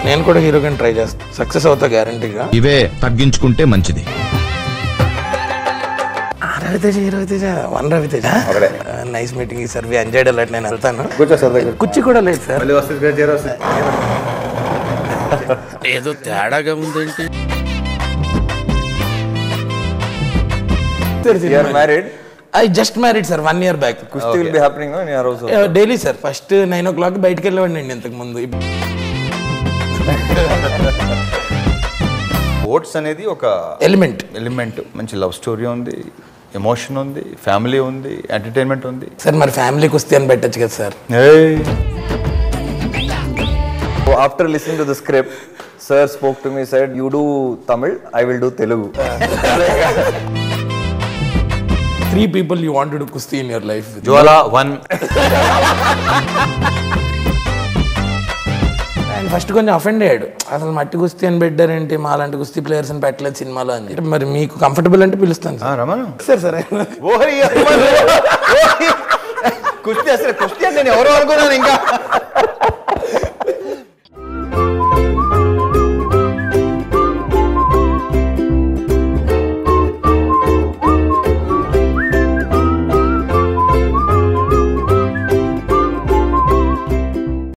నేను కూడా హీరోగా ట్రై చేస్తాను సక్సెస్ అవుతా గ్యారంటీగా ఇవే తగ్గించుకుంటే మంచిది రవితేజ హీరో రవితేజ వన్ రవితేజ ఒకడే. నైస్ మీటింగ్ ఈ సార్ ఎంజాయ్ అలర్ట్ నేను వెళ్తాను కూర్చో సార్ దగ్గర కుర్చీ కూడా లేదు సార్ మళ్ళీ వస్తుంది కదా జీరో వస్తుంది ఏదో తేడాగా ఉందేంటి you are married I just married sir one year back కుస్తీ will be happening in your house daily sir first nine o'clock బయటకు వెళ్ళేవాడిని అండి ఇంతకు ముందు స్పోర్ట్స్ అనేది ఒక ఎలిమెంట్ ఎలిమెంట్ మంచి లవ్ స్టోరీ ఉంది ఎమోషన్ ఉంది ఫ్యామిలీ ఉంది ఎంటర్టైన్మెంట్ ఉంది సార్ మరి ఫ్యామిలీ కుస్తీ అని పెట్టచ్చు కదా sir after listening to the script sir spoke to me side you do Tamil I will do Telugu three people you want to కుస్తీ in your life Jwala one and first కొంచెం offend అయ్యాడు అసలు మట్టి కుస్తీ అని పెట్టారేంటి మా లాంటి కుస్తీ ప్లేయర్స్ అని పెట్టలేదు సినిమాలో అని చెప్పి మరి మీకు కంఫర్టబుల్ అంటే పిలుస్తాను సార్ రమణ సార్ సరే కుస్తీ అసలు కుస్తీ అంటే నేను ఎవరో అనుకున్నాను ఇంకా